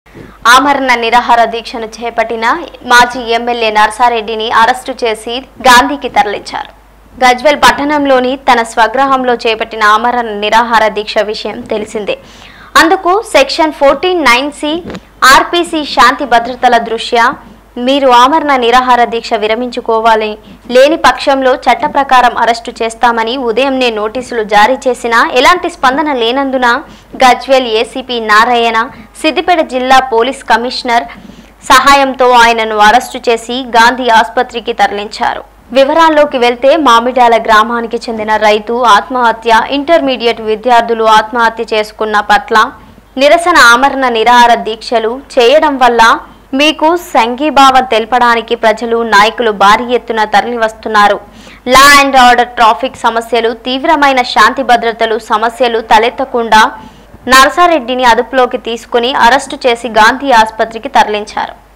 ఆమరణ నిరాహార దీక్షను చేపట్టిన మాజీ ఎమ్మెల్యే నర్సారెడ్డిని అరెస్టు చేసి గాంధీకి తరలించారు గజ్వెల్ పట్టణంలోని తన స్వగ్రహంలో చేపట్టిన ఆమరణ నిరాహార దీక్ష విషయం తెలిసిందే అందుకు section fourteen nine C RPC శాంతి భద్రతల దృష్ట్యా మీరు ఆమరణ నిరాహార దీక్ష విరమించుకోవాలి లేని పక్షంలో చట్ట ప్రకారం అరెస్టు చేస్తామని ఉదయంనే నోటీసులు జారీ చేసినా ఎలాంటి స్పందన లేనందున గజ్వేల్ ఏసీపీ నారాయణ సిద్దిపేట జిల్లా పోలీస్ కమిషనర్ సహాయంతో ఆయనను అరెస్టు చేసి గాంధీ ఆసుపత్రికి తరలించారు వివరాల్లోకి వెళ్తే మామిడాల గ్రామానికి చెందిన రైతు ఆత్మహత్య ఇంటర్మీడియట్ విద్యార్థులు ఆత్మహత్య చేసుకున్న పట్ల నిరసన ఆమరణ నిరాహార దీక్షలు చేయడం వల్ల మీకు సంఘీభావం తెలపడానికి ప్రజలు నాయకులు భారీ ఎత్తున తరలివస్తున్నారు లా అండ్ ఆర్డర్ ట్రాఫిక్ సమస్యలు తీవ్రమైన శాంతి భద్రతలు సమస్యలు తలెత్తకుండా నరసారెడ్డిని అదుపులోకి తీసుకుని అరెస్టు చేసి గాంధీ ఆసుపత్రికి తరలించారు